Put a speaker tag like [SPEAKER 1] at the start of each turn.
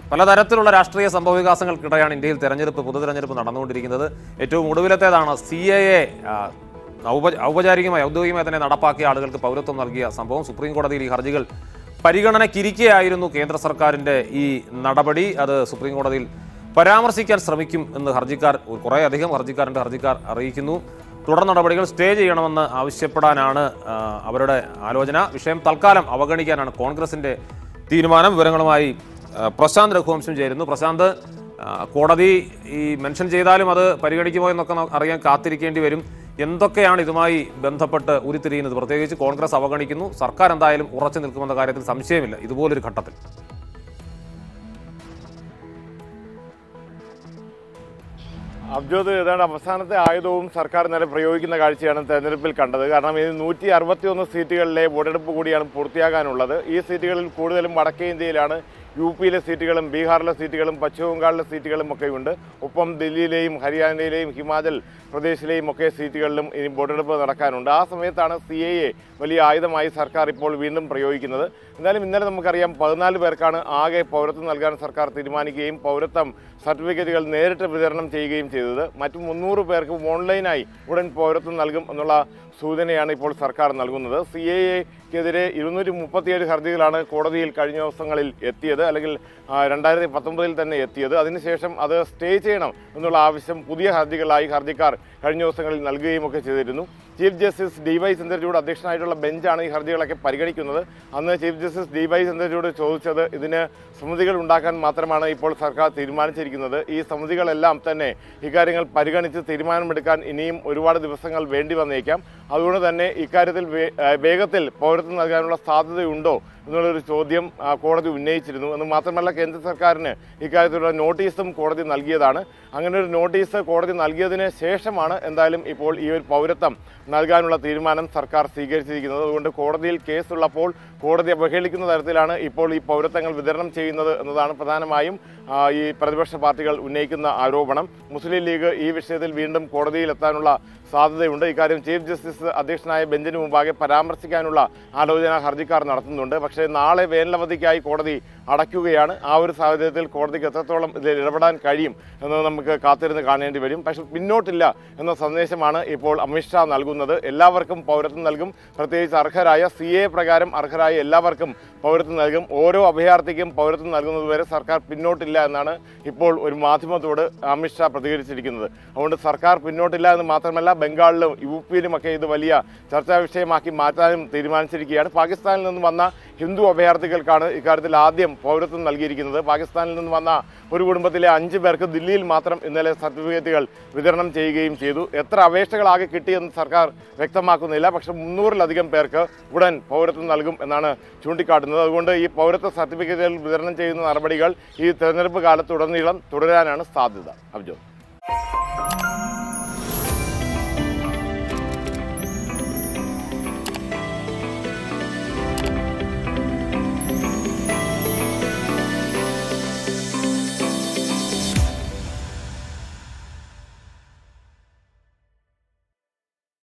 [SPEAKER 1] പലതരത്തിലുള്ള രാഷ്ട്രീയ സംഭവവികാസങ്ങൾക്കിടെയാണ് ഇന്ത്യയിൽ തെരഞ്ഞെടുപ്പ് പൊതു തെരഞ്ഞെടുപ്പ് നടന്നുകൊണ്ടിരിക്കുന്നത് ഏറ്റവും ഒടുവിലത്തേതാണ് സി എ എ ഔപചാരികമായി ഔദ്യോഗികമായി തന്നെ നടപ്പാക്കിയ ആളുകൾക്ക് പൗരത്വം നൽകിയ സംഭവം സുപ്രീം കോടതിയിൽ ഈ ഹർജികൾ പരിഗണനയ്ക്കിരിക്കെയായിരുന്നു കേന്ദ്ര സർക്കാരിൻ്റെ ഈ നടപടി അത് സുപ്രീം കോടതിയിൽ പരാമർശിക്കാൻ ശ്രമിക്കും എന്ന് ഹർജിക്കാർ കുറേ അധികം ഹർജിക്കാരുടെ ഹർജിക്കാർ അറിയിക്കുന്നു തുടർ നടപടികൾ സ്റ്റേ ചെയ്യണമെന്ന് ആവശ്യപ്പെടാനാണ് ആ, അവരുടെ ആലോചന വിഷയം തൽക്കാലം അവഗണിക്കാനാണ് കോൺഗ്രസിന്റെ തീരുമാനം വിവരങ്ങളുമായി ആ, പ്രശാന്ത് രഘുവംശം ചേരുന്നു പ്രശാന്ത് ആ, കോടതി ഈ മെൻഷൻ ചെയ്താലും അത് പരിഗണിക്കുമോ എന്നൊക്കെ ന- അറിയാൻ കാത്തിരിക്കേണ്ടി വരും എന്തൊക്കെയാണ് ഇതുമായി ബന്ധപ്പെട്ട് ഉരുത്തിരിയുന്നത് പ്രത്യേകിച്ച് കോൺഗ്രസ് അവഗണിക്കുന്നു സർക്കാർ എന്തായാലും ഉറച്ചു നിൽക്കുമെന്ന കാര്യത്തിൽ സംശയമില്ല ഇതുപോലൊരു ഘട്ടത്തിൽ
[SPEAKER 2] അബ്ജോദ് ഏതാണ്ട് അവസാനത്തെ ആയുധവും സർക്കാർ ഇന്നലെ പ്രയോഗിക്കുന്ന കാഴ്ചയാണ് തെരഞ്ഞെടുപ്പിൽ കണ്ടത് കാരണം ഇത് നൂറ്റി അറുപത്തിയൊന്ന് സീറ്റുകളിലെ വോട്ടെടുപ്പ് കൂടിയാണ് പൂർത്തിയാകാനുള്ളത് ഈ സീറ്റുകളിൽ കൂടുതലും വടക്കേ ഇന്ത്യയിലാണ് യു പിയിലെ സീറ്റുകളും ബീഹാറിലെ സീറ്റുകളും പശ്ചിമ ബംഗാളിലെ സീറ്റുകളും ഒക്കെ ഉണ്ട് ഒപ്പം ഡൽഹിയിലെയും ഹരിയാനയിലെയും ഹിമാചൽ പ്രദേശിലെയും ഒക്കെ സീറ്റുകളിലും ഇനി വോട്ടെടുപ്പ് നടക്കാനുണ്ട് ആ സമയത്താണ് സി എ എ വലിയ ആയുധമായി സർക്കാർ ഇപ്പോൾ വീണ്ടും പ്രയോഗിക്കുന്നത് എന്നാലും ഇന്നലെ നമുക്കറിയാം പതിനാല് പേർക്കാണ് ആകെ പൗരത്വം നൽകാൻ സർക്കാർ തീരുമാനിക്കുകയും പൗരത്വം സർട്ടിഫിക്കറ്റുകൾ നേരിട്ട് വിതരണം ചെയ്യുകയും ചെയ്തത് മറ്റു മുന്നൂറ് പേർക്ക് ഓൺലൈനായി ഉടൻ പൗരത്വം നൽകും എന്നുള്ള സൂചനയാണ് ഇപ്പോൾ സർക്കാർ നൽകുന്നത് സി എ എക്കെതിരെ ഇരുന്നൂറ്റി മുപ്പത്തിയേഴ് ഹർജികളാണ് കോടതിയിൽ കഴിഞ്ഞ ദിവസങ്ങളിൽ എത്തിയത് അല്ലെങ്കിൽ രണ്ടായിരത്തി പത്തൊമ്പതിൽ തന്നെ എത്തിയത് അതിനുശേഷം അത് സ്റ്റേ ചെയ്യണം എന്നുള്ള ആവശ്യം പുതിയ ഹർജികളായി ഹർജിക്കാർ കഴിഞ്ഞ ദിവസങ്ങളിൽ നൽകുകയും ഒക്കെ ചെയ്തിരുന്നു chief justice D Y Chandrachud അധ്യക്ഷനായിട്ടുള്ള ബെഞ്ചാണ് ഈ ഹർജികളൊക്കെ പരിഗണിക്കുന്നത് അന്ന് chief justice D Y Chandrachud ചോദിച്ചത് ഇതിന് സമിതികൾ ഉണ്ടാക്കാൻ മാത്രമാണ് ഇപ്പോൾ സർക്കാർ തീരുമാനിച്ചിരിക്കുന്നത് ഈ സമിതികളെല്ലാം തന്നെ ഇക്കാര്യങ്ങൾ പരിഗണിച്ച് തീരുമാനമെടുക്കാൻ ഇനിയും ഒരുപാട് ദിവസങ്ങൾ വേണ്ടി വന്നേക്കാം അതുകൊണ്ട് തന്നെ ഇക്കാര്യത്തിൽ വേ- ആ, വേഗത്തിൽ പൗരത്വം നൽകാനുള്ള സാധ്യതയുണ്ടോ എന്നുള്ളൊരു ചോദ്യം ആ, കോടതി ഉന്നയിച്ചിരുന്നു എന്ന് മാത്രമല്ല കേന്ദ്ര സർക്കാരിന് ഇക്കാര്യത്തിലുള്ള നോട്ടീസും കോടതി നൽകിയതാണ് അങ്ങനെ ഒരു നോട്ടീസ് കോടതി നൽകിയതിന് ശേഷമാണ് എന്തായാലും ഇപ്പോൾ ഈ ഒരു പൗരത്വം നൽകാനുള്ള തീരുമാനം സർക്കാർ സ്വീകരിച്ചിരിക്കുന്നത് അതുകൊണ്ട് കോടതിയിൽ കേസുള്ളപ്പോൾ കോടതി അവഹേളിക്കുന്ന തരത്തിലാണ് ഇപ്പോൾ ഈ പൗരത്വങ്ങൾ വിതരണം ചെയ്യുന്നത് എന്നതാണ് പ്രധാനമായും ആ, ഈ പ്രതിപക്ഷ പാർട്ടികൾ ഉന്നയിക്കുന്ന ആരോപണം മുസ്ലിം ലീഗ് ഈ വിഷയത്തിൽ വീണ്ടും കോടതിയിൽ എത്താനുള്ള സാധ്യതയുണ്ട് ഇക്കാര്യം ചീഫ് ജസ്റ്റിസ് അധ്യക്ഷനായ ബെഞ്ചിന് മുമ്പാകെ പരാമർശിക്കാനുള്ള ആലോചന ഹർജിക്കാർ നടത്തുന്നുണ്ട് പക്ഷേ നാളെ വേനലവധിക്കായി കോടതി അടയ്ക്കുകയാണ് ആ ഒരു സാഹചര്യത്തിൽ കോടതിക്ക് എത്രത്തോളം ഇതിൽ ഇടപെടാൻ കഴിയും എന്ന് നമുക്ക് കാത്തിരുന്ന് കാണേണ്ടി വരും പക്ഷെ പിന്നോട്ടില്ല എന്ന സന്ദേശമാണ് ഇപ്പോൾ അമിത്ഷാ നൽകുന്നത് എല്ലാവർക്കും പൗരത്വം നൽകും പ്രത്യേകിച്ച് അർഹരായ സി എ പ്രകാരം അർഹരായ എല്ലാവർക്കും പൗരത്വം നൽകും ഓരോ അഭയാർത്ഥിക്കും പൗരത്വം നൽകുന്നതുവരെ സർക്കാർ പിന്നോട്ടില്ല എന്നാണ് ഇപ്പോൾ ഒരു മാധ്യമത്തോട് അമിത്ഷാ പ്രതികരിച്ചിരിക്കുന്നത് അതുകൊണ്ട് സർക്കാർ പിന്നോട്ടില്ല എന്ന് മാത്രമല്ല ബംഗാളിലും യു പിയിലുമൊക്കെ ഇത് വലിയ ചർച്ചാ വിഷയമാക്കി മാറ്റാനും തീരുമാനിച്ചിരിക്കുകയാണ് പാകിസ്ഥാനിൽ നിന്ന് വന്ന ഹിന്ദു അഭയാർത്ഥികൾക്കാണ് ഇക്കാര്യത്തിൽ ആദ്യം പൗരത്വം നൽകിയിരിക്കുന്നത് പാകിസ്ഥാനിൽ നിന്ന് വന്ന ഒരു കുടുംബത്തിലെ അഞ്ച് പേർക്ക് ദില്ലിയിൽ മാത്രം ഇന്നലെ സർട്ടിഫിക്കറ്റുകൾ വിതരണം ചെയ്യുകയും ചെയ്തു എത്ര അപേക്ഷകളാകെ കിട്ടിയെന്ന് സർക്കാർ വ്യക്തമാക്കുന്നില്ല പക്ഷെ മുന്നൂറിലധികം പേർക്ക് ഉടൻ പൗരത്വം നൽകും എന്നാണ് ചൂണ്ടിക്കാട്ടുന്നത് അതുകൊണ്ട് ഈ പൗരത്വ സർട്ടിഫിക്കറ്റുകൾ വിതരണം ചെയ്യുന്ന നടപടികൾ ഈ തെരഞ്ഞെടുപ്പ് കാലത്തുടനീളം തുടരാനാണ് സാധ്യത അബ്ജോ